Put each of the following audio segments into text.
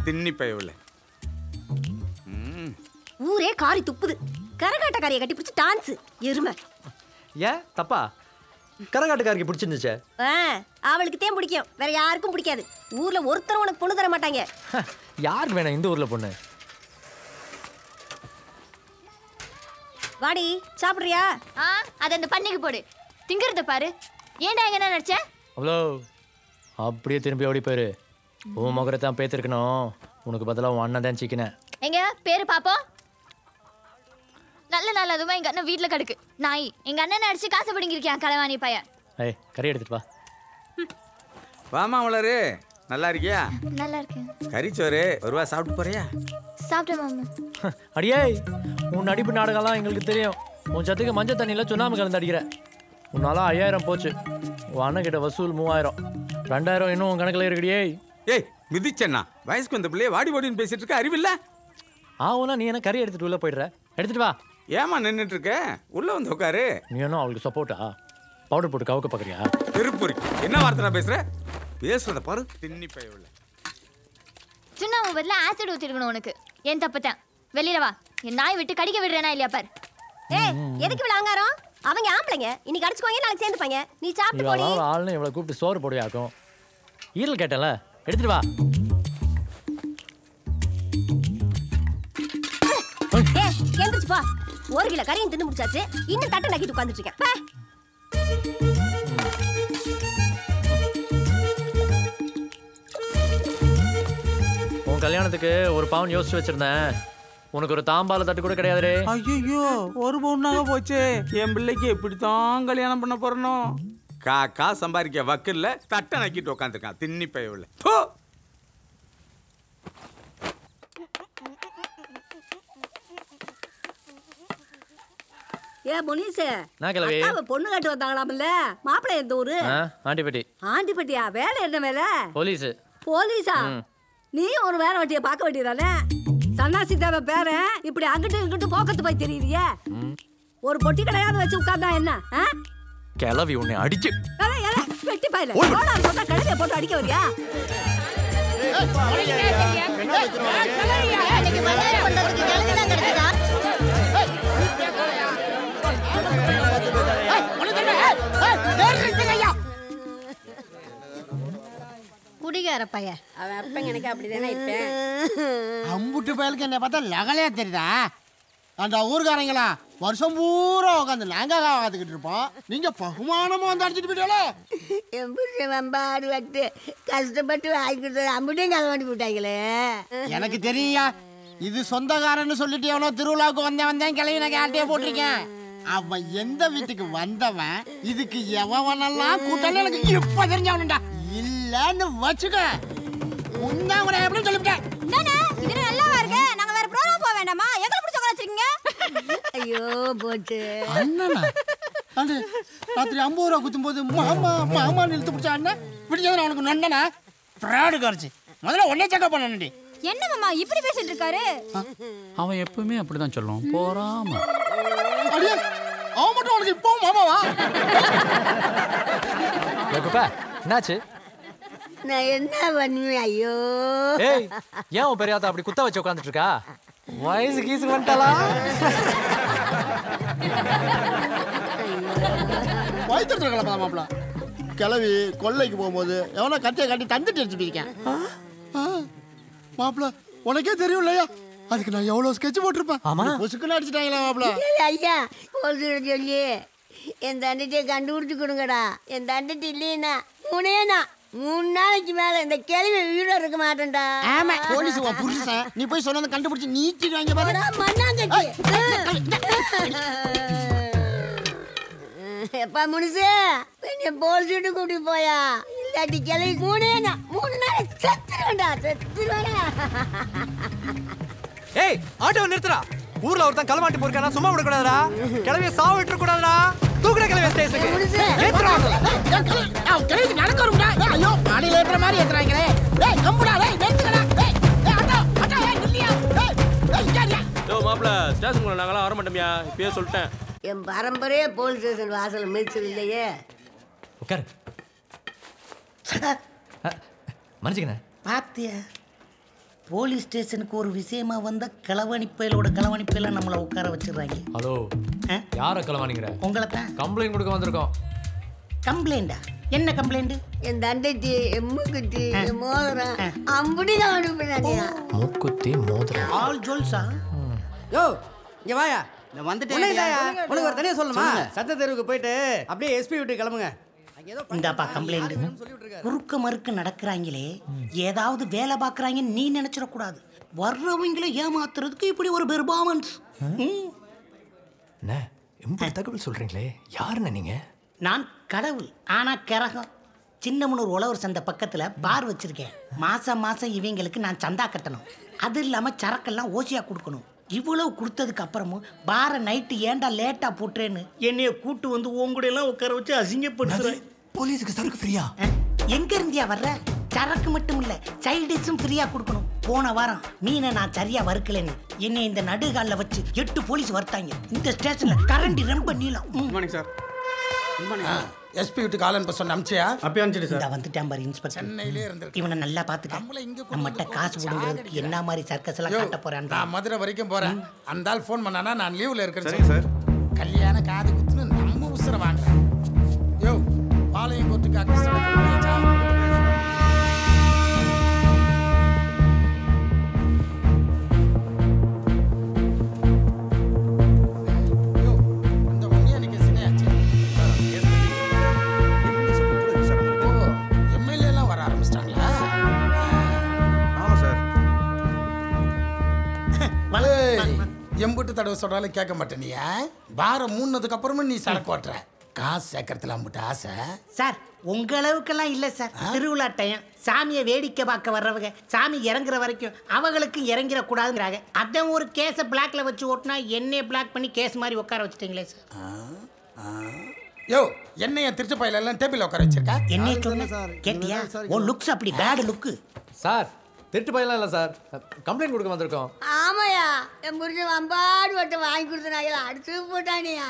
தின்னி பயவுல ம் ஊரே காரி துப்புது கரகாட்டக்காரியை கட்டி பிடிச்சி டான்ஸ் எருமை ஏன் தப்பா கரகாட்டுக்காரிக்கு பிடிச்சிருந்துச்சே ஆ, அவளுக்கு தேன் பிடிக்கும் வேற யாருக்கும் பிடிக்காது ஊர்ல ஒருத்தரும் உனக்கு பொண்ணு தர மாட்டாங்க யாருக்கு வேணாம் இந்த ஊர்ல பொண்ணு வாடி சாப்பிடுறியா ஆ அதை அந்த பண்ணைக்கு போடு திங்கிறத பாரு ஏன்டா எங்க என்ன நடிச்ச அவ்வளோ அப்படியே திரும்பி ஓடி போயிரு உன் முகரை தான் பேத்திருக்கணும் உனக்கு பதிலாக உன் அண்ணன் தான் சிக்கினேன் எங்க பேரு பாப்போம் நல்ல நாள் அதுவும் எங்க அண்ணன் வீட்டுல கிடக்கு நாய் எங்க அண்ணன் அடிச்சு காசு பிடிங்கிருக்கேன் களவாணி பையன் ஏய் கறி எடுத்துட்டு வா வாமா வளரு நல்லா இருக்கியா நல்லா இருக்கு கறிச்சோறு ஒரு ரூபா சாப்பிட்டு போறியா சாப்பிட்டேன் மாமா அடியே உன் நடிப்பு நாடகம்லாம் எங்களுக்கு தெரியும் உன் சத்துக்கு மஞ்சள் தண்ணியில் சுண்ணாம்பு கலந்து அடிக்கிற உன்னால ஐயாயிரம் போச்சு உன் அண்ணன் கிட்ட வசூல் மூவாயிரம் ரெண்டாயிரம் இன்னும் உன் கணக்கில் இருக்குடியே ஏய் மிதிச்சண்ணா வயசுக்கு வந்த பிள்ளைய வாடி வாடின்னு பேசிட்டு இருக்க அறிவில்ல ஆவுனா நீ என்ன கறி எடுத்துட்டு உள்ள போயிடுற எடுத்துட்டு வா ஏமா நின்றுட்டு இருக்க உள்ள வந்து உட்காரு நீ என்ன அவளுக்கு சப்போர்ட்டா பவுடர் போட்டு கவுக்க பார்க்குறியா திருப்பூரி என்ன வார்த்தை நான் பேசுற பேசுறத பாரு தின்னி பயவுல சுண்ணாம்பு பதிலா ஆசிட் ஊத்திருக்கணும் உனக்கு என் தப்பு தான் வெளியில வா என் நாய் விட்டு கடிக்க விடுறேனா இல்லையா பாரு ஏய் எதுக்கு இவ்வளவு அலங்காரம் அவங்க ஆம்பளைங்க இன்னைக்கு அடிச்சுக்குவாங்க நாளைக்கு சேர்ந்துப்பாங்க நீ சாப்பிட்டு போடி இவெல்லாம் ஆள்னு இவளை கூப்பிட்டு சோறு போடுவியாக்கும் ஈரல் கேட்டல எடுத்துட்டு வா ஏய் எந்திரிச்சு போ ஒரு கிலோ கறியும் தின்னு முடிச்சாச்சு இன்னும் தட்டை நக்கிட்டு உட்காந்துட்டு இருக்கேன் பே. உன் கல்யாணத்துக்கு ஒரு பவுன் யோசிச்சு வச்சிருந்தேன் உனக்கு ஒரு தாம்பால தட்டு கூட கிடையாதுடே ஐயோ ஒரு பொண்ணாக போச்சு என் பிள்ளைக்கு எப்படித்தான் கல்யாணம் பண்ண போறனோ காக்கா சம்பாதிக்க வக்கில்ல தட்டை நக்கிட்டு உட்காந்துருக்கான் தின்னி பயவுல போ ஏ முனிசு நான் கிளவி அக்காவை பொண்ணு கட்டு வந்தாங்களாம்ல மாப்பிள்ளை எந்த ஊரு ஆ ஆண்டிப்பட்டி ஆண்டிப்பட்டியா வேலை என்ன வேலை போலீஸு போலீஸா ம். நீ ஒரு வேலை வட்டியை பார்க்க வேண்டியதானே சன்னாசி தேவை பேரன் இப்படி அங்கிட்டு இங்கிட்டு போக்கத்து போய் தெரியுறியே ஒரு பொட்டி கடையாவது வச்சு உட்கார்ந்தா என்ன ஆ? கிளவி உன்னை அடிச்சு ஏலே, ஏலே, வெட்டி பாயில போடா சொன்னா கழுதையை போட்டு அடிக்க வரியா இன்னைக்கு மலையாளம் பண்றதுக்கு கிழங்கு தான் கிடைக்குதா குடிகார பையன் அவன் அப்ப எனக்கு அப்படிதானே இருப்பேன் அம்புட்டு பயலுக்கு என்ன பார்த்தா லகலையா தெரியுதா அந்த ஊர்காரங்களா வருஷம் பூரா உட்காந்து நாங்க உட்காந்துக்கிட்டு இருப்போம் நீங்க பகுமானமா வந்து அடிச்சிட்டு போயிட்டாலே என் புருஷன் வம்பாடு வட்டு கஷ்டப்பட்டு வாங்கி கொடுத்தது அம்பிட்டையும் கலவாண்டி போட்டாங்களே எனக்கு தெரியா இது சொந்தக்காரன்னு சொல்லிட்டு எவனோ திருவிழாவுக்கு வந்தேன் வந்தேன் கிளவி நான் கேட்டே போட்டிருக்கேன் அவன் எந்த வீட்டுக்கு வந்தவன் இதுக்கு எவனெல்லாம் கூட்டாலும் எனக்கு இப்ப தெரிஞ்சவனுண்டா இல்லன்னு வச்சுக்க உன்னை எப்படி சொல்லிவிட்டேன் என்னண்ணே இது நல்லாவா இருக்கு நாங்க வேற ப்ரோக்ராம் போக வேண்டாமா எங்களை பிடிச்ச உட்கார வச்சிருக்கீங்க ஐயோ போச்சு அண்ணனா அந்த ராத்திரி ஐம்பது ரூபா குத்தும் போது மாமா மாமான்னு இழுத்து பிடிச்ச அண்ணன் பிடிச்சது அவனுக்கு நண்டனா பிராடு காரிச்சு முதல்ல ஒன்னே செக்கப் பண்ணி என்ன மாமா இப்படி பேசிட்டு இருக்காரு அவன் எப்பவுமே அப்படிதான் சொல்லுவான் போறாம அடியே அவன் மட்டும் உனக்கு இப்போ மாமாவா குப்பா என்னாச்சு நான் என்ன பண்ணுவேன் ஐயோ ஏய் ஏன் உன் பெரியாத்தா அப்படி குத்த வச்சு உட்காந்துட்டு இருக்கா வயசு கீசு வந்துட்டாளா வயிற்றுல கிளம்பா மாப்பிள கிளவி கொல்லைக்கு போகும்போது எவனோ கத்தியை கட்டி தந்துட்டு அடிச்சு போயிருக்கேன் மாப்பிள உனக்கே தெரியும் இல்லையா அதுக்கு நான் எவ்வளோ ஸ்கெட்ச் போட்டிருப்பேன் ஆமா. பொசுக்குன்னு அடிச்சிட்டாங்களா மாப்பிள ஏய், ஐயா போலீஸ்கிட்ட சொல்லி என் தண்டத்தையை கண்டுபிடிச்சு கொடுங்கடா என் தண்டத்தை இல்லைன்னா மூணேனா மூணு நாளைக்கு மேல இந்த கேள்வி உயிரோட இருக்க மாட்டேன்டா ஆமா போலீஸ் உன் புருஷன் நீ போய் சொன்னதை கண்டுபிடிச்சு நீக்கிடுவாங்க பாரு போடா, மண்ணாங்கட்டி எப்பா முனுசு என்னை போலீஸ்கிட்ட கூட்டி போயா இல்லாட்டி கிளவி மூணேனா மூணு நாள் செத்துருவேண்டா செத்துருவேடா ஏய் ஆட்டோ நிறுத்துறா ஊர்ல ஒருத்தன் களமாட்டி போயிருக்கானா சும்மா விடக்கூடாதுடா கிளவிய சாவு விட்டுற கூடாதுடா தூக்குற கிளவிய ஸ்டேஷனுக்கு முனுசு ஏத்துறா கிளவி நடக்க வரும்டா ஏய், ஐயோ மாடியில் ஏற்றுற மாதிரி ஏற்றுறாங்களே ஏய் கம்புடா ஏய் நிறுத்துக்கடா ஏய் ஏய், ஆட்டோ ஆட்டோ ஏய் இல்லையா ஏய் ஏய் இங்க யோ மாப்பிள ஸ்டேஷனுக்குள்ள நாங்களாம் வர மாட்டோம்யா இப்பயே சொல்லிட்டேன் என் பரம்பரையே போலீஸ் ஸ்டேஷன் வாசல் மிதிச்சது இல்லையே உட்காரு மன்னிச்சுக்கண்ணே பாத்தியா போலீஸ் ஸ்டேஷனுக்கு ஒரு விஷயமா வந்த களவாணிப்பயலோட களவாணிப்பயில நம்மளை உட்கார வச்சிடுறாங்க ஹலோ ஆ? யாரை களவாணிங்கிற உங்களை தான் கம்ப்ளைண்ட் கொடுக்க வந்திருக்கோம் கம்ப்ளைண்டா என்ன கம்ப்ளைண்ட் என் தண்டைச்சி என் மூக்குத்தி என் மோதிரம் அப்படிதான் அனுப்பினாடியா மூக்குத்தி மோதிரம் ஆல் ஜோல்ஸா யோ இங்க வாயா நான் வந்துட்டேன் உனக்கு ஒரு தனியா சொல்லணுமா சத்த தெருவுக்கு போயிட்டு அப்படியே எஸ்பி விட்டு கிளம்புங்க அங்க ஏதோ இந்தாப்பா கம்ப்ளைண்ட் குறுக்க மறுக்க நடக்கிறாங்களே ஏதாவது வேலை பார்க்குறாங்கன்னு நீ நினைச்சிடக்கூடாது வர்றவங்கள ஏமாத்துறதுக்கு இப்படி ஒரு பெர்ஃபார்மன்ஸ் என்ன எம்பது தகவல் சொல்றீங்களே யாருண்ணே நீங்க நான் கடவுள் ஆனா கிரகம் சின்னமனூர் உழவர் சந்தை பக்கத்துல பார் வச்சிருக்கேன் மாசம் மாசம் இவங்களுக்கு நான் சந்தா கட்டணும் அது இல்லாம சரக்கெல்லாம் ஓசியா கொடுக்கணும் இவ்வளவு கொடுத்ததுக்கு அப்புறமும் பாரை நைட்டு ஏன்டா லேட்டா போட்டுறேன்னு என்னைய கூட்டு வந்து உங்கூட எல்லாம் உட்கார வச்சு அசிங்கப்படுத்துறேன் போலீஸுக்கு சரக்கு ஃப்ரீயா எங்க இருந்தியா வர்ற சரக்கு மட்டும் இல்ல சைல்டிஸும் ஃப்ரீயா கொடுக்கணும் போன வாரம் மீனை நான் சரியா வறுக்கலைன்னு என்னை இந்த நடுகாலில் வச்சு எட்டு போலீஸ் வர்த்தாங்க இந்த ஸ்டேஷன்ல கரண்டி ரொம்ப நீளம் ம். மார்னிங் சார் எஸ்பி வீட்டுக்கு ஆள் அனுப்ப சொன்ன அமிச்சியா அப்பயே அனுப்பிச்சிட்டு இந்த சார் வந்துட்டான் பாரு இன்ஸ்பெக்டர் சென்னையிலே இருந்திருக்கு இவனை நல்லா பாத்துக்க நம்மள இங்க கொண்டு நம்மகிட்ட வந்து காசு போட்டு கொடுங்கிறதுக்கு சாகடிக்கிறான். என்ன மாதிரி சர்க்கஸ் எல்லாம் யோ, காட்ட போறான் நான் மதுரை வரைக்கும் போறேன் அந்த ஆள் ஃபோன் பண்ணானா நான் லீவ்ல இருக்கேன்னு சரிங்க சொல்லு. கல்யாண காது குத்துன்னு நம்ம உசுர வாங்க யோ பாளையம் கோர்ட்டுக்கு அக்சஸ் போயாச்சா யோ, அந்த ஒன்னியா நிக்க சினையாச்சு. ஓ, MLA எல்லாம் வர ஆரம்பிச்சிட்டாங்களா ஆமாம் சார் ஏய், எம்புட்டு தடவை சொல்றாலும் கேட்க மாட்டேனியா பாரம் மூணுனதுக்கு அப்புறமும் நீ சரக்கு ஓட்டுற காசு சேர்க்கறதுல அம்புட்டு ஆசை சார் உங்க அளவுக்கெல்லாம் இல்ல சார் திருவிழா டைம் சாமியை வேடிக்கை பார்க்க வர்றவங்க சாமி இறங்குற வரைக்கும் அவங்களுக்கு இறங்கிடக்கூடாதுங்கிறாங்க அதான் ஒரு கேஸை பிளாக்ல வச்சு ஓட்டினா என்னைய பிளாக் பண்ணி கேஸ் மாதிரி உட்கார வச்சுட்டீங்களே சார் யோ என்னைய திருச்சி பையில எல்லாம் டேபிள் உட்கார வச்சிருக்கா என்னைய சொன்ன கேட்டியா உன் லுக்ஸ் அப்படி பேட் லுக்கு சார் திருட்டு பையலாம் இல்லை சார் கம்ப்ளைண்ட் கொடுக்க வந்திருக்கோம் ஆமாயா என் புரிஞ்சு அம்பாடு வட்டம் வாங்கி கொடுத்த நகையில அடிச்சு போட்டானியா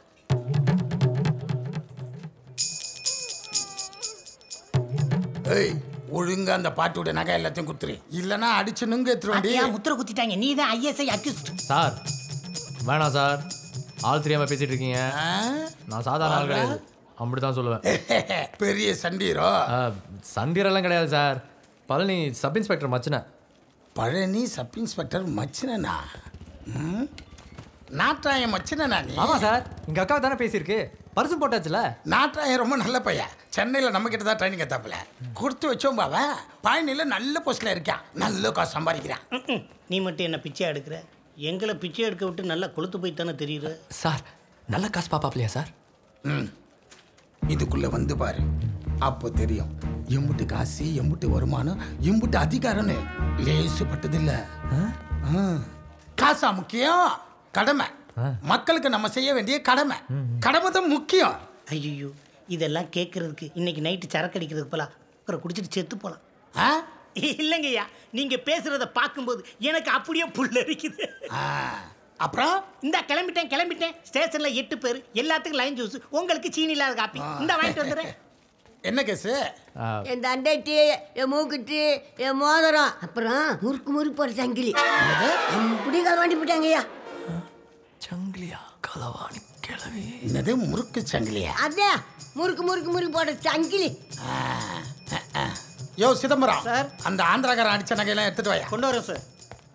ஏய் ஒழுங்கா அந்த பாட்டோட நகை எல்லாத்தையும் குத்துரு இல்லனா அடிச்சு நுங்க எடுத்துருவாண்டி பாத்தியா முத்திர குத்திட்டாங்க நீ தான் ஐஎஸ்ஐ அக்யூஸ்ட் சார் வேணாம் சார் ஆள் தெரியாம பேசிட்டு இருக்கீங்க நான் சாதாரண ஆள் கிடையாது அப்படி தான் சொல்லுவேன் பெரிய சண்டீரோ ஆ, சண்டீரெல்லாம் கிடையாது சார் பழனி சப் இன்ஸ்பெக்டர் மச்சின பழனி சப் இன்ஸ்பெக்டர் மச்சினனா ம்? நாட்டாயம் மச்சினனா நீ ஆமாம் சார் எங்கள் அக்கா தானே பேசியிருக்கு பரிசு போட்டாச்சுல நாட்டாயம் ரொம்ப நல்ல பையன் சென்னையில் நம்ம கிட்ட தான் ட்ரைனிங் எடுத்தாப்புல கொடுத்து வச்சோம் பாவன் பழனியில் நல்ல போஸ்ட்ல இருக்கான் நல்ல காசு சம்பாதிக்கிறான் ம்ம். நீ மட்டும் என்ன பிச்சை எடுக்கிற எங்களை பிச்சை எடுக்க விட்டு நல்லா கொளுத்து போய் தானே தெரியுது சார் நல்ல காசு பாப்பாப்லையா சார் ம் இதுக்குள்ள வந்து பாரு அப்போ தெரியும் எம்புட்டு காசு எம்புட்டு வருமானம் எம்புட்டு அதிகாரம்னு லேசுப்பட்டதில்ல ஆ. காசா முக்கியம் கடமை மக்களுக்கு நம்ம செய்ய வேண்டிய கடமை கடமை தான் முக்கியம் ஐயோ இதெல்லாம் கேட்கறதுக்கு இன்னைக்கு நைட்டு சரக்கு அடிக்கிறதுக்கு போலாம் அப்புறம் குடிச்சிட்டு செத்து போலாம் ஆ? இல்லைங்கய்யா நீங்க பேசுறத பார்க்கும்போது எனக்கு அப்படியே புல் அரிக்குது ஆ. அப்புறம் இந்த கிளம்பிட்டேன் கிளம்பிட்டேன் ஸ்டேஷன்ல எட்டு பேர் எல்லாத்துக்கும் லைன் ஜூஸ் உங்களுக்கு சீனி இல்லாத காப்பி இந்த வாங்கிட்டு வந்துடுறேன் என்ன கேஸு என் தண்டைட்டி என் மூக்குத்தி என் மோதிரம் அப்புறம் முறுக்கு முறுக்கு போற சங்கிலி இப்படி கலவாண்டி போட்டாங்கய்யா சங்கிலியா களவாணி கிளவி என்னது முறுக்கு சங்கிலியா அதே முறுக்கு முறுக்கு முறுக்கு போட்ட சங்கிலி யோ சிதம்பரம் சார் அந்த ஆந்திராக்காரன் அடிச்ச நகையெல்லாம் எடுத்துட்டு வாயா கொண்டு வரேன் சார்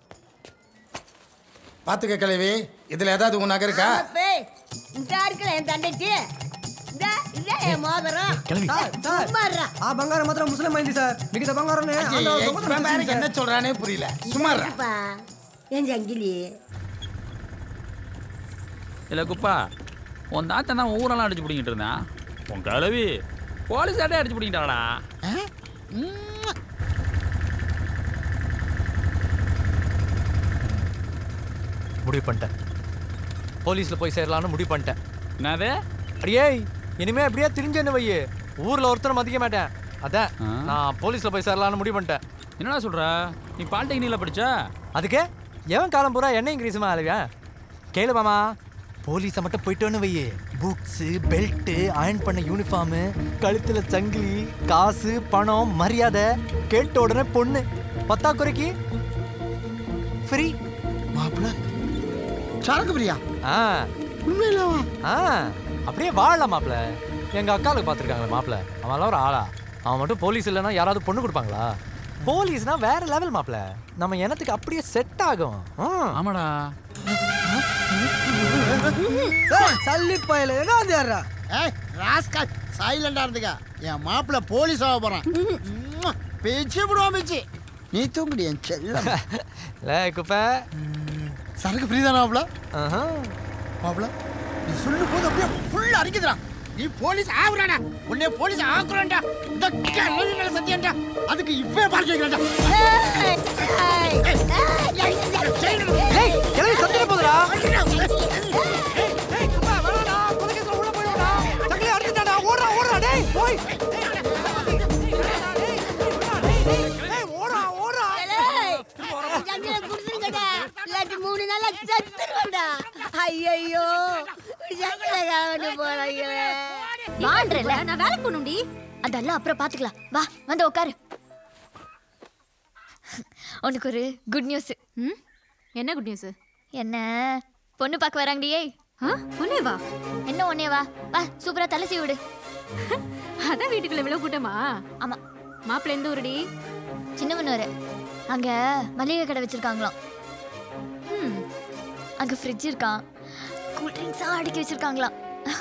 பாத்துக்க கிழவி இதுல ஏதாவது உன் நகை இருக்கா அப்பே, இந்த இருக்குல்ல என் தண்டைட்டி இந்த இதே என் மோதிரம் கிளவி. சும்மா இருடா. ఆ బంగారం మాత్రం ముస్లిం అయింది సార్ మిగతా బంగారం இவன் வேற என்ன சொல்றானே புரியல சும்மா இருடா. அப்பா, என் சங்கிலி இல்லை குப்பா உன் தாத்தன் தான் ஊரெல்லாம் அடிச்சு பிடிங்கிட்டு இருந்தான் உன் கிளவி போலீஸ் ஆட்டே அடிச்சு பிடிங்கிட்டாடா முடிவு பண்ணிட்டேன் போலீஸில் போய் சேரலாம்னு முடிவு பண்ணிட்டேன் என்னது அடியே இனிமே அப்படியே திரிஞ்சேன்னு வையே ஊரில் ஒருத்தரை மதிக்க மாட்டேன் அதான் ஆ. நான் போலீஸில் போய் சேரலாம்னு முடிவு பண்ணிட்டேன் என்னடா சொல்ற நீ பாலிடெக்னிக்கில் படிச்ச அதுக்கு எவன் காலம் பூரா என்ன இங்கிலீஷுமா அழுவியா கேளு மாமா போலீஸை மட்டும் போயிட்டோன்னு வையே புக்ஸு பெல்ட்டு அயர்ன் பண்ண யூனிஃபார்மு கழுத்தில் சங்கிலி காசு பணம் மரியாதை கேட்ட உடனே பொண்ணு பத்தாக்குறைக்கு ஃப்ரீ மாப்பிள்ள சரக்கு பிரியா ஆ உண்மையிலவா ஆ அப்படியே வாழலாம் மாப்பிள எங்க அக்காளுக்கு பார்த்துருக்காங்களே மாப்பிள அவன்லாம் ஒரு ஆளா அவன் மட்டும் போலீஸ் இல்லைன்னா யாராவது பொண்ணு கொடுப்பாங்களா போலீஸ்னா வேற லெவல் மாப்பிள நம்ம இனத்துக்கு அப்படியே செட் ஆகும் ஆமாடா சல்லி பயல என்ன வந்து ஏய் ராஸ்கல் சைலண்டா இருந்துக்க என் மாப்பிள்ள போலீஸ் ஆக போறான் உம்மா, பேச்சு விடுவான் பேச்சு நீ தூங்குடி என் செல்லம் லே குப்பை சரக்கு ஃப்ரீ மாப்பிள்ள மாப்பிள்ள நீ சொல்லும் போது அப்படியே ஃபுல்லா அடிக்குதுடா நீ போலீஸ் ஆகுறாடா உன்னை போலீஸ் ஆகுறான்டா இந்த கிழவி மேல சத்தியம்டா அதுக்கு இப்பவே பார்க்க வைக்கிறேன்டா ஏய் கிளம்பி சத்திர போதுடா ஓடுறா ஓடுறா டேய் போய் இல்லாட்டி மூணு நாளா சத்துருவேன்டா ஐயோ சக்கரை காவண்டு போறாங்களே வான்றல நான் வேலை போகணும்டி அதெல்லாம் அப்புறம் பாத்துக்கலாம் வா வந்து உட்காரு உனக்கு ஒரு குட் நியூஸ் ம் என்ன குட் நியூஸ் என்ன பொண்ணு பார்க்க வராங்கடியே உன்னே வா என்ன ஒன்னே வா வா சூப்பரா தலை சீவி விடு அதான் வீட்டுக்குள்ள இவ்வளவு கூட்டமா ஆமா மாப்பிள்ளை எந்த ஊருடி சின்னவனூர் அங்க மளிகை கடை வச்சிருக்காங்களாம் ம் அங்க ஃப்ரிட்ஜ் இருக்கான் கூல் ட்ரிங்க்ஸா அடுக்கி வச்சிருக்காங்களாம்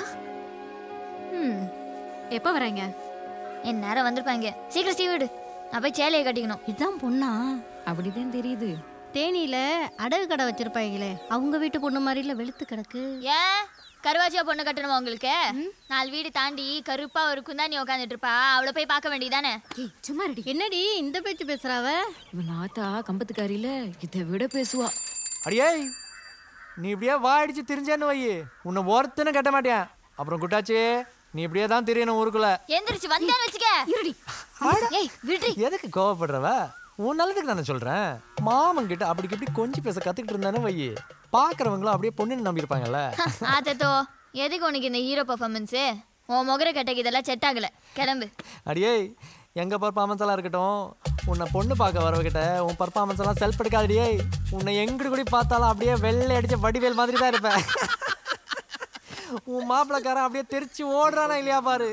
ம் எப்போ வராங்க என் நேரம் வந்திருப்பாங்க சீக்கிரம் சீவி விடு நான் போய் சேலையை கட்டிக்கணும் இதான் பொண்ணா அப்படிதான் தெரியுது தேனியில அடகு கடை வச்சிருப்பாங்களே அவங்க வீட்டு பொண்ணு மாதிரில வெளுத்து கிடக்கு ஏன் கருவாச்சியா பொண்ணு கட்டணுமா உங்களுக்கு நாலு வீடு தாண்டி கருப்பா ஒரு குந்தாணி உட்காந்துட்டு இருப்பா அவளை போய் பார்க்க வேண்டியதானே சும்மா ரெடி என்னடி இந்த பேச்சு பேசுறாவ இவன் ஆத்தா கம்பத்துக்காரியில இதை விட பேசுவா அடியே நீ இப்படியே வாடிச்சு திரிஞ்சேன்னு வை உன்னை ஒருத்தனும் கட்ட மாட்டேன் அப்புறம் குட்டாச்சி நீ இப்படியே தான் தெரியணும் ஊருக்குள்ள எந்திரிச்சு வந்தேன்னு வச்சுக்க இருடி ஏய் விடுடி எதுக்கு கோவப்படுறவ உன் நல்லதுக்கு தானே சொல்றேன் மாமன் கிட்ட அப்படி இப்படி கொஞ்சம் பேச கத்துக்கிட்டு இருந்தானே வை பாக்குறவங்களும் அப்படியே பொண்ணுன்னு நம்பியிருப்பாங்கல்ல ஆத்தோ எதுக்கு உனக்கு இந்த ஹீரோ பர்ஃபார்மன்ஸு உன் முகர கட்டைக்கு இதெல்லாம் செட் ஆகல கிளம்பு அடியே எங்க பர்ஃபார்மன்ஸ் எல்லாம் இருக்கட்டும் உன்னை பொண்ணு பார்க்க வரவகிட்ட உன் பர்ஃபார்மன்ஸ் எல்லாம் செல்ஃப் எடுக்காதடியே உன்னை எங்கிட்டு கூட பார்த்தாலும் அப்படியே வெள்ளை அடிச்ச வடிவேல் மாதிரி தான் இருப்பேன் உன் மாப்பிளக்காரன் அப்படியே தெரிச்சு ஓடுறானா இல்லையா பாரு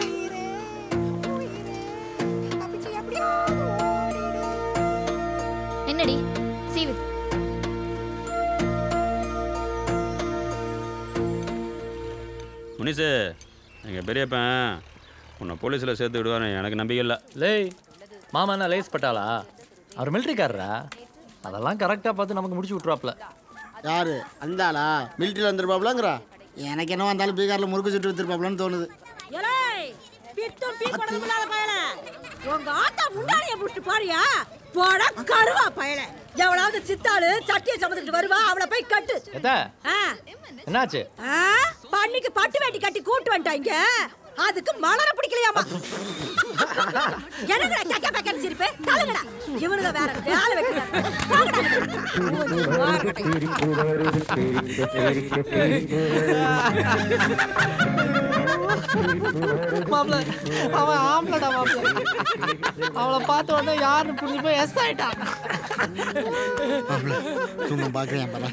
என்னடி சீவு முனிசு எங்கள் பெரியப்பன் உன்னை போலீஸில் சேர்த்து விடுவாரு எனக்கு நம்பிக்கை இல்லை லேய் மாமா என்ன லேஸ் பட்டாளா அவர் மிலிட்ரிக்காரரா அதெல்லாம் கரெக்டாக பார்த்து நமக்கு முடிச்சு விட்ருவாப்ல யாரு அந்த ஆளா மிலிட்டரியில் வந்துருப்பாப்லங்கிறா எனக்கு என்ன வந்தாலும் பீகாரில் முறுக்கு சுட்டு வித்துருப்பாப்லன்னு தோணுது பித்தும் பீ குடலும் இல்லாத பயல உங்க ஆத்தா முன்னாடிய புட்டு பாரியா போட கருவா பயல எவளாவது சித்தாளு சட்டியை சமந்துக்கிட்டு வருவா அவளை போய் கட்டு எத்த ஆ, என்னாச்சு ஆ, பண்ணிக்கு பட்டு வேட்டி கட்டி கூட்டு வந்துட்டாங்க அதுக்கு மலர பிடிக்கலையாமா எனக்குடா கக்க பக்கன்னு சிரிப்பு தள்ளுங்கடா இவனுங்க வேற வேலை வைக்கிறாங்க மாப்பிள அவன் ஆம்பளடா மாப்பிள அவளை பார்த்த உடனே யாருன்னு புரிஞ்சு போய் எஸ் ஆயிட்டான் மாப்பிள்ள தூங்க பார்க்குறேன் பரா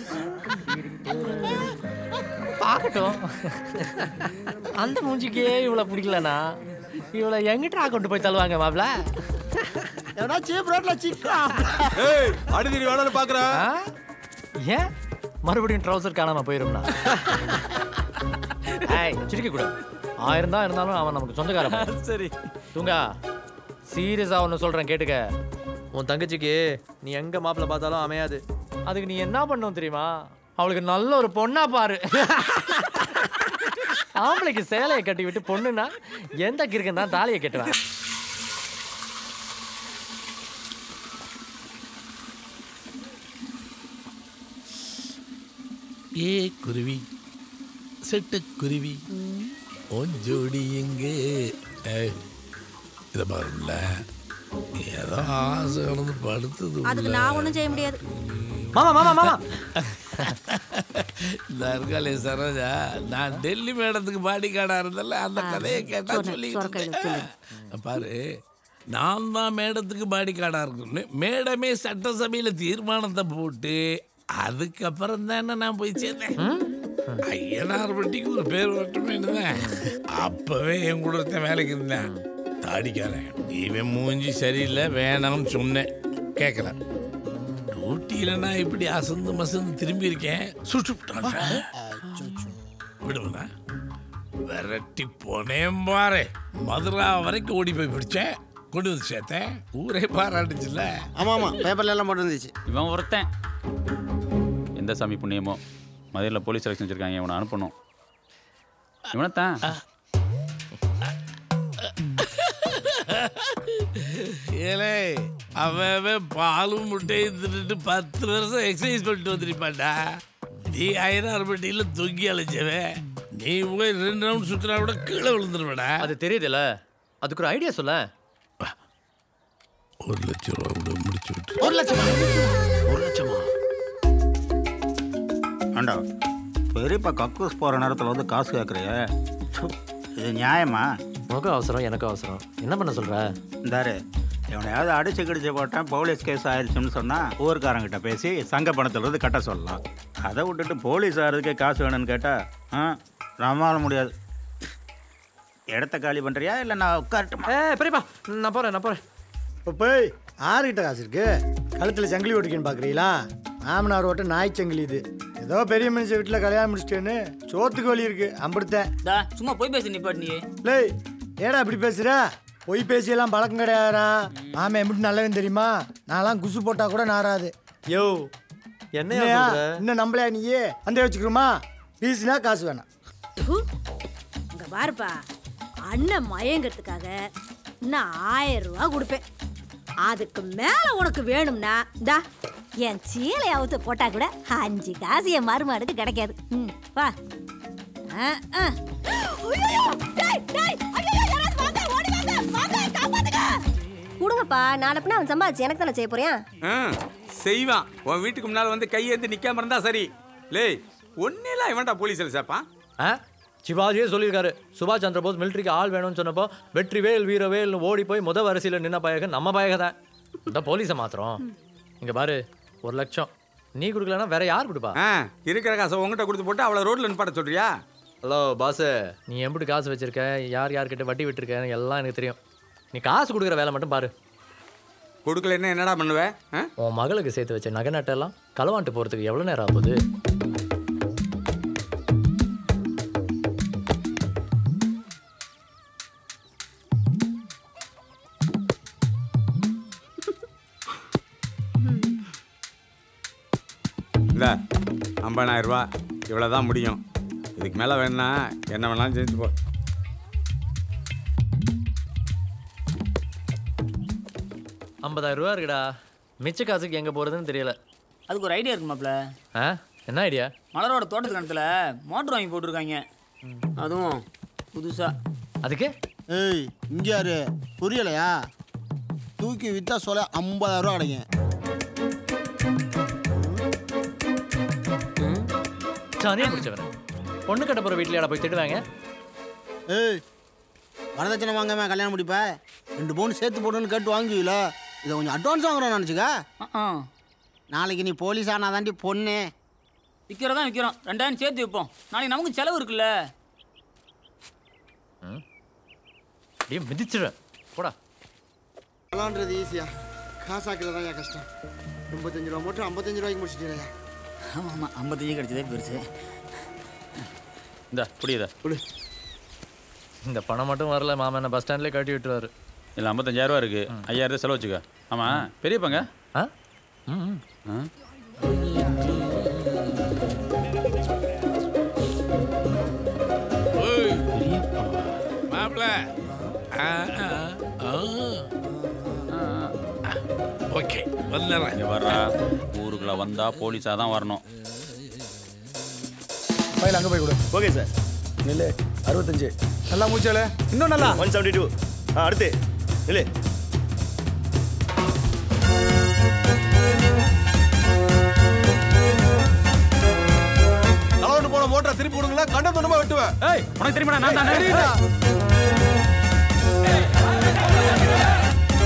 பார்க்கட்டும் அந்த மூஞ்சிக்கே இவளை பிடிக்கலனா இவளை எங்கிட்டா கொண்டு போய் தள்ளுவாங்க மாப்பிள எவனா சீப் ரோட்ல சிக்கா ஏய் அடிதிரி வேணாலும் பாக்குறேன் ஏன் மறுபடியும் ட்ரௌசர் காணாம போயிரும்னா ஏய் சிரிக்க கூடாது ஆயிரம் தான் இருந்தாலும் அவன் நமக்கு சொந்தக்காரன் சரி தூங்கா சீரியஸா ஒன்று சொல்றேன் கேட்டுக்க உன் தங்கச்சிக்கு நீ எங்க மாப்பிள்ள பார்த்தாலும் அமையாது அதுக்கு நீ என்ன பண்ணும் தெரியுமா அவளுக்கு நல்ல ஒரு பொண்ணா பாரு ஆம்பளைக்கு சேலையை கட்டி விட்டு பொண்ணுன்னா எந்த கிறுக்கன் தான் தாலியை கட்டுவேன் ஏ குருவி சிட்டுக்குருவி உன் ஜோடி எங்கே ஏய், இதை பாருல ஏதோ ஆசை கலந்து படுத்தது அதுக்கு உள்ள. நான் ஒண்ணும் செய்ய முடியாது மாமா மாமா மாமா இந்த இருக்காளே சரோஜா நான் டெல்லி மேடத்துக்கு பாடி கார்டா இருந்தல அந்த கதையை கேட்டா சொன்னேன், சொல்லிட்டு சொரக்கையில இருந்தேன். பாரு நான் தான் மேடத்துக்கு பாடி கார்டாக இருக்கணும்னு மேடமே சட்டசபையில் தீர்மானத்தை போட்டு அதுக்கப்புறம் தானே நான் போய் சேர்ந்தேன் ஐயனார் பட்டிக்கு ஒரு பேர் வரட்டுமேனு தான் அப்பவே என் கூட ஒருத்தன் வேலைக்கு இருந்தேன் தாடிக்காரன் இவன் மூஞ்சி சரியில்லை வேணாம்னு சொன்னேன் கேட்கல டியூட்டியில் நான் இப்படி அசந்து மசந்து திரும்பி இருக்கேன் சுட்டு விடுவேண்ணா விரட்டி போனேன் பாரு மதுரா வரைக்கும் ஓடி போய் பிடிச்சேன் கொண்டு வந்து சேர்த்தேன் ஊரே பாராட்டுச்சுல்ல ஆமா ஆமா பேப்பர்ல எல்லாம் போட்டு இருந்துச்சு இவன் ஒருத்தன் எந்த சாமி புண்ணியமோ மதுரையில் போலீஸ் செலக்ஷன் வச்சிருக்காங்க இவனை அனுப்பணும் இவனைத்தான் ஏலே அவன் அவன் பாலும் முட்டையும் தின்னுட்டு பத்து வருஷம் எக்ஸசைஸ் பண்ணிட்டு வந்திருப்பான்டா நீ ஐநாறு பட்டியில் தொங்கி அழைச்சவன் நீ போய் ரெண்டு ரவுண்ட் சுத்தினா கூட கீழே விழுந்துருவடா அது தெரியுதுல்ல அதுக்கு ஒரு ஐடியா சொல்ல ஒரு லட்சம் ரூபா கூட முடிச்சு விட்டு ஒரு லட்சமா ஒரு லட்சமா ஆண்டா பெரியப்பா கக்கூஸ் போகிற நேரத்தில் வந்து காசு கேட்குறிய இது நியாயமா உனக்கு அவசரம் எனக்கு அவசரம் என்ன பண்ண சொல்ற இந்தாரு இவனையாவது அடிச்சு கிடிச்சு போட்டேன் போலீஸ் கேஸ் ஆயிடுச்சுன்னு சொன்னால் ஊர்க்காரங்கிட்ட பேசி சங்க பணத்துலேருந்து கட்ட சொல்லலாம் அதை விட்டுட்டு போலீஸ் ஆகிறதுக்கே காசு வேணும்னு கேட்டால் ஆ நம்மளால முடியாது இடத்த காலி பண்ணுறியா இல்லை நான் உட்காரட்டுமா ஏ பெரியப்பா நான் போகிறேன் நான் போகிறேன் இப்போ போய் ஆறுகிட்ட காசு இருக்கு கழுத்தில் சங்கிலி ஓட்டிக்கின்னு பார்க்குறீங்களா மாமனார் ஓட்ட நாய் சங்கிலி இது ஏதோ பெரிய மனுஷன் வீட்டில் கல்யாணம் முடிச்சிட்டேன்னு சோத்துக்கு வழி இருக்கு அம்பிடுத்தேன் சும்மா போய் பேச நிப்பாட்டு நீ லேய் ஏடா இப்படி பேசுற பொய் பேசியெல்லாம் பழக்கம் கிடையாதுடா மாமன் எப்படி நல்லவன் தெரியுமா நான்லாம் குசு போட்டா கூட நாராது யோ என்னையா என்னையா? சொல்ற? இன்னும் நம்பலையா நீயே அந்த வச்சுக்கிறோமா பீஸ்னா காசு வேணாம் ப்பு. இங்க பாருப்பா அண்ணன் மயங்கிறதுக்காக இன்னும் ஆயிரம் ரூபா கொடுப்பேன் அதுக்கு மேல உனக்கு வேணும்னா இந்தா என் சீலை அவுத்து போட்டா கூட அஞ்சு காசு என் மருமாடுக்கு கிடைக்காது ம் வா ஆ, ஆ. ஐயையோ, டேய், டேய், ஐயையோ, யாராவது வாங்க, ஓடி வாங்க, வாங்க, காப்பாத்துங்க. கொடுங்கப்பா நாளப்பினா அவன் சம்பாதிச்சு எனக்கு தானே செய்ய போறியா ஆ, செய்வான் உன் வீட்டுக்கு முன்னால் வந்து கையேந்து நிக்காம இருந்தா சரி லேய் ஒன்னேலாம் இவன்டா போலீஸில் சேர்ப்பான் ஆ சிவாஜியே சொல்லியிருக்காரு சுபாஷ் சந்திர போஸ் மிலிட்டரிக்கு ஆள் வேணும்னு சொன்னப்போ வெற்றிவேல் வீரவேல்னு ஓடி போய் முத வரிசையில் நின்ன பயக நம்ம பயக தான் இந்த போலீஸை மாத்திரம் இங்க பாரு ஒரு லட்சம் நீ கொடுக்கலன்னா வேற யார் கொடுப்பா ஆ இருக்கிற காசை உங்ககிட்ட கொடுத்து போட்டு அவளை ரோட்ல நிப்பாட்ட சொல்றியா ஹலோ பாஸ் நீ எப்படி காசு வச்சிருக்க யார் யார்கிட்ட வட்டி விட்டுருக்க எல்லாம் எனக்கு தெரியும் நீ காசு கொடுக்குற வேலை மட்டும் பாரு கொடுக்கலன்னா என்னடா பண்ணுவ ஆ? உன் மகளுக்கு சேர்த்து வச்ச நகை நட்டெல்லாம் களவாண்டு போகிறதுக்கு எவ்வளோ நேரம் ஆகுது இந்த ஐம்பதாயிரம் ரூபா இவ்வளோ தான் முடியும் இதுக்கு மேலே வேணா என்ன வேணாலும் செஞ்சு போ ஐம்பதாயிரம் ரூபா இருக்குடா மிச்ச காசுக்கு எங்கே போகிறதுன்னு தெரியல அதுக்கு ஒரு ஐடியா இருக்குமாப்ல ஆ என்ன ஐடியா மலரோட தோட்டத்து கிணத்துல மோட்டர் வாங்கி போட்டிருக்காங்க அதுவும் புதுசா அதுக்கு ஏய் இங்க யாரு புரியலையா தூக்கி வித்தா சொல்ல ஐம்பதாயிரம் ரூபா கிடைக்கும் சாணியாக பிடிச்சவன் பொண்ணு கட்ட போகிற வீட்லையாடா போய் திட்டுவாங்க ஏய் வரதட்சணை வாங்காம கல்யாணம் முடிப்ப ரெண்டு பவுன் சேர்த்து போடுன்னு கேட்டு வாங்குவீல இதை கொஞ்சம் அட்வான்ஸ் வாங்குறோம் நினச்சிக்க நாளைக்கு நீ போலீஸ் ஆனா தாண்டி பொண்ணு விற்கிறதா விற்கிறோம் ரெண்டாயிரம் சேர்த்து வைப்போம் நாளைக்கு நமக்கு செலவு இருக்குல்ல அப்படியே மிதிச்சிடுவேன் போடா விளாண்டுறது ஈஸியா காசாக்குறது தான் கஷ்டம் எண்பத்தஞ்சு ரூபா மட்டும் ஐம்பத்தஞ்சு ரூபாய்க்கு முடிச்சிட்டீங்களா ஆமாம் ஆமாம் ஐம்பத்தஞ்சு கிடைச்சதே பெருசு இந்த புரியுதா இந்த பணம் மட்டும் வரல மாமா என்ன பஸ் ஸ்டாண்ட்லேயே கட்டி விட்டுருவாரு இல்லை ஐம்பத்தஞ்சாயிரம் ரூபா இருக்கு ஐயாயிரம் செலவு வச்சுக்க ஆமாம் பெரியப்பாங்க ஆ ஆ மாப்பிள்ள ஓகே வந்துடுறேன் இங்கே வர்றா ஊருக்குள்ள வந்தா போலீஸாக தான் வரணும் ஃபைல் அங்கே போய் கொடு ஓகே சார் இல்லை அறுபத்தஞ்சு நல்லா மூச்சால இன்னும் நல்லா ஒன் செவன்டி டூ ஆ அடுத்து இல்லை களவாண்டு போன மோட்டரை திருப்பி கொடுங்களா கண்ட துண்டமா வெட்டுவேன் ஏய் உனக்கு தெரியுமா நான் தான் சரிடா.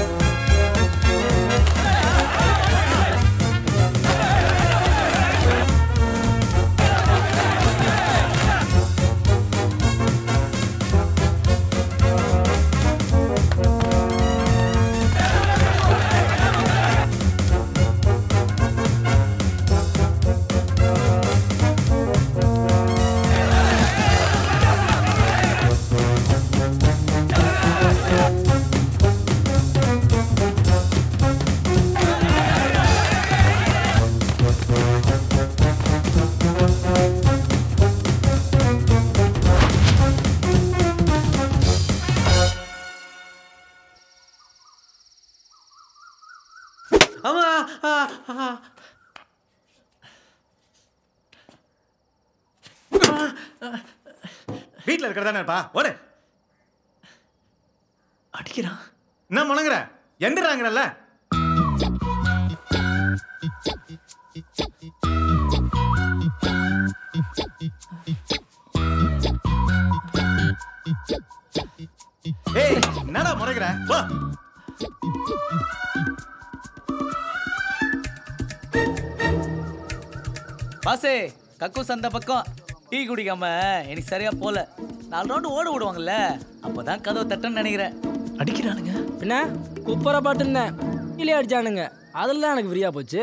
ஆமா ஆ, ஆ. வீட்டில் இருக்கிறதானே இருப்பா ஓடு அடிக்கிறான் என்ன முணங்குற எந்திராங்கிறல்ல ஏய் என்னடா முறைகிற வா பாசே கக்கூஸ் அந்த பக்கம் டீ குடிக்காம எனக்கு சரியா போல நாலு ரவுண்டு ஓட விடுவாங்கல்ல அப்பதான் கதவு தட்டன்னு நினைக்கிறேன் அடிக்கிறானுங்க பின்ன குப்பரை பாட்டுன்னேன் இல்லையே அடிச்சானுங்க அதில் தான் எனக்கு ஃப்ரீயாக போச்சு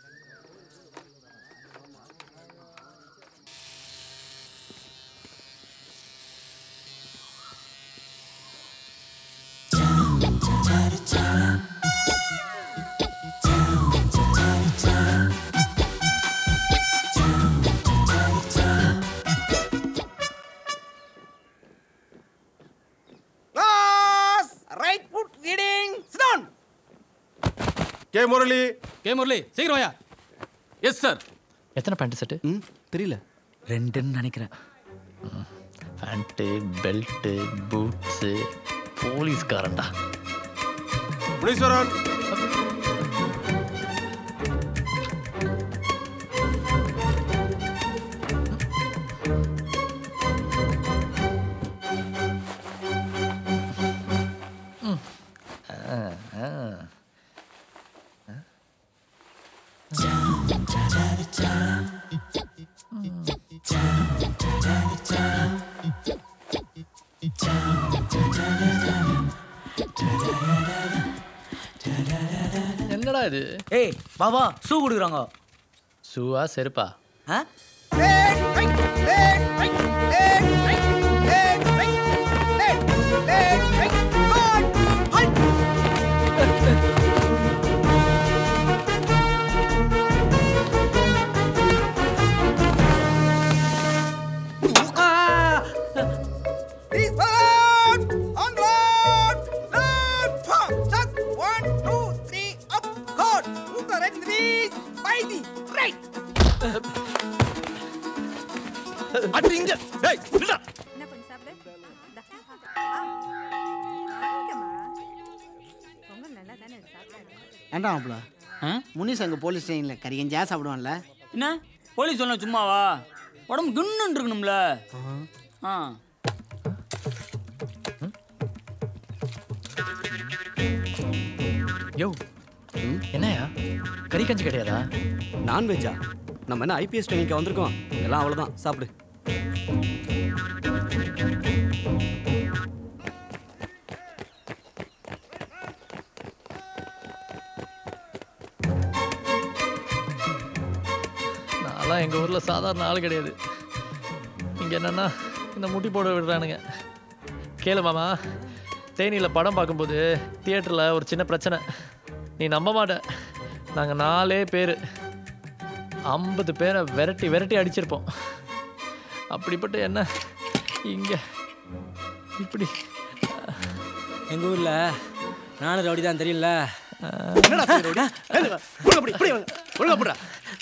class right foot reading sit down K Murali K Murali சீக்கிரம் வாயா எஸ் சார் எத்தனை பேண்ட் செட்டு ம் தெரியல ரெண்டுன்னு நினைக்கிறேன் பேண்ட்டு பெல்ட்டு பூட்ஸு போலீஸ்காரன்டா முனீஸ்வரன் ஆ, ஆ. என்னடா இது ஏய் பாபா ஷூ கொடுக்குறாங்க ஷூவா செருப்பா ஆ Please forward! On guard! Left form! Just one, two, three, up, guard! Move the right knees by the right! அடி இங்க டேய் நில்லுடா ஏண்டா மாப்ள முனிஸ் அங்கே போலீஸ் ஸ்டேஷனில் கறிகஞ்சா சாப்பிடுவான்ல என்ன போலீஸ் சொன்ன சும்மாவா உடம்பு குன்னு இருக்கணும்ல ஆ யோ என்னையா கறி கஞ்சி கிடையாதா நான்வெஜ்ஜா நம்ம என்ன ஐபிஎஸ் ட்ரைனிங்க்கு வந்திருக்கோம் எல்லாம் அவ்வளோதான் சாப்பிடு நான்லாம் எங்கள் ஊரில் சாதாரண ஆள் கிடையாது இங்கே என்னென்னா இந்த முட்டி போட விடுறானுங்க கேளு மாமா தேனியில் படம் பார்க்கும்போது தியேட்டரில் ஒரு சின்ன பிரச்சனை நீ நம்ப மாட்ட நாங்கள் நாலே பேர் ஐம்பது பேரை விரட்டி விரட்டி அடிச்சிருப்போம் அப்படிப்பட்ட என்ன இங்கே இப்படி எங்கள் ஊரில் நானும் ரவுடி தான் தெரியல என்னடா செய்ற ரவுடி? ஏய், ஒழுங்கா புடி, புடி, ஒழுங்கா புடிடா.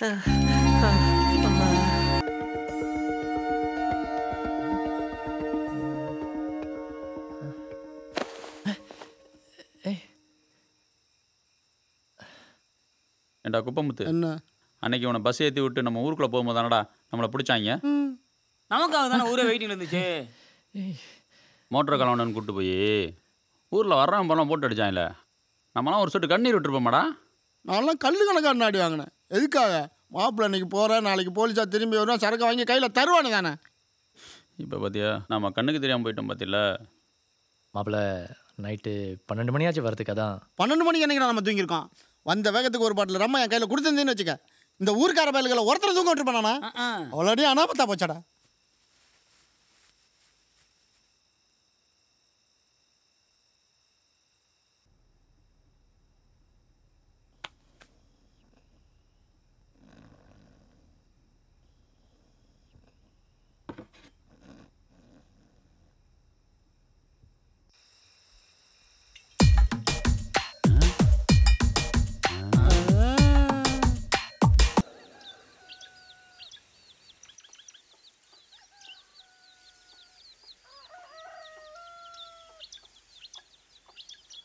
ஏண்டா குப்பமுத்து என்ன அன்னைக்கு உன்னை பஸ் ஏற்றி விட்டு நம்ம ஊருக்குள்ளே போகும்போது தானடா நம்மளை பிடிச்சாங்க நமக்காக தானே ஊரே வெயிட்டிங் இருந்துச்சு மோட்டர் கலவனன்னு கூப்பிட்டு போய் ஊரில் வர்றவன் போனால் போட்டு அடிச்சான்ல நம்மலாம் ஒரு சொட்டு கண்ணீர் விட்டுருப்போமாடா நான்லாம் கல்லு கணக்கான நாடி வாங்கினேன் எதுக்காக மாப்பிள்ளை இன்னைக்கு போகிறேன் நாளைக்கு போலீஸாக திரும்பி வருவான் சரக்கு வாங்கி கையில் தருவானு தானே இப்போ பார்த்தியா நம்ம கண்ணுக்கு தெரியாமல் போயிட்டோம் பார்த்தில மாப்பிள்ள நைட்டு பன்னெண்டு மணியாச்சு வரதுக்கு அதான் பன்னெண்டு மணிக்கு என்னைக்கு நம்ம தூங்கியிருக்கோம் வந்த வேகத்துக்கு ஒரு பாட்டில் ரம்மா என் கையில் கொடுத்துருந்தேன்னு வச்சுக்க இந்த ஊர்க்கார பயல்களை ஒருத்தர் தூங்க விட்டுருப்பானா அவ்வளோடி அனாபத்தா போச்சாடா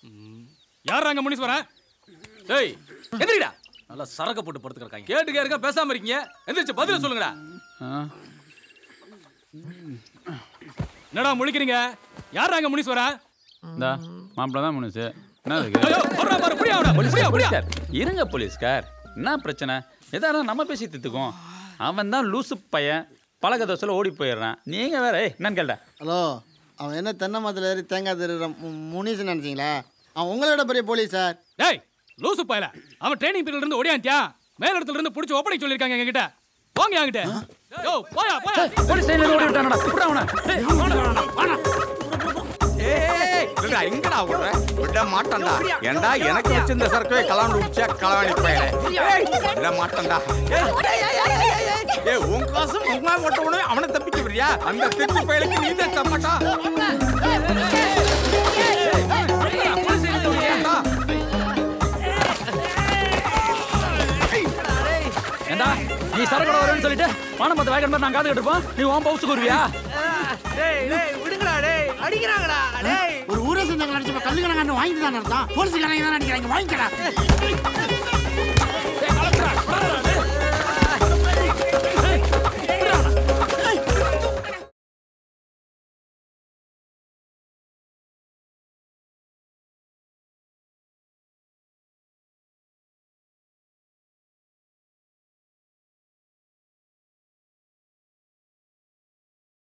யார் அங்க முனீஸ்வரன் டேய் எந்திரிடா நல்லா சரக்க போட்டு படுத்துக்கிறக்காங்க கேட்டு கேருக்க பேசாம இருக்கீங்க எந்திரிச்சு பதில சொல்லுங்கடா என்னடா முழிக்கிறீங்க யார் அங்க முனீஸ்வரன் இந்தா மாப்பிள்ள தான் முனுசு என்ன இருக்கு ஐயோ, வர்றா பாரு, புடியா அவனை, புடியா, புடியா. போலீஸ்கார் இருங்க போலீஸ்கார் என்ன பிரச்சனை எதா நம்ம பேசி தித்துக்கும் அவன் தான் லூசு பையன் பழக்க தோசையில் ஓடி போயிடுறான் நீங்க வேற ஏய் என்னன்னு கேள்டா ஹலோ அவன் என்ன தென்னை மரத்தில் ஏறி தேங்காய் திருடுற முனிசு நினைச்சீங்களா அவன் உங்களோட பெரிய போலீஸ் சார் டேய் லூசு பயல அவன் ட்ரைனிங் பீரியட்ல இருந்து ஓடியான்ட்டியா மேல இடத்துல இருந்து புடிச்சு ஒப்படைக்க சொல்லிருக்காங்க என்கிட்ட போங்க என்கிட்ட யோ போயா போயா போலீஸ் ஸ்டேஷன்ல ஓடி விட்டானடா விட்றா அவனை டேய், வாடா, வாடா. ஏய் இல்லடா எங்கடா ஓடுற விட மாட்டேன்டா ஏன்டா எனக்கு வச்சிருந்த சரக்கவே கலாண்டு விடுச்சா களவாணி பையனே ஏய் விட மாட்டேன்டா ஏய் உன் காசு உங்க ஓட்ட உடனே அவனை தப்பிக்க விடுறியா அந்த திருட்டு பயலுக்கு நீ தான் தப்பட்டா ஏண்டா நீ சரக்கடை வரேன்னு சொல்லிட்டு பணம் பத்து வேகன் மாதிரி நான் காத்துக்கிட்டு இருப்போம் நீ உன் பவுசுக்கு வருவியா டேய் டேய் விடுங்கடா டேய் அடிக்கிறாங்கடா டேய் ஒரு ஊரை சேர்ந்தவங்க நடிச்சப்ப கல்லுக்கணக்கான வாங்கிட்டு தான் அர்த்தம் போலீஸ்காரங்க தான் அடிக்கிறாங்க வாங்கிக்கடா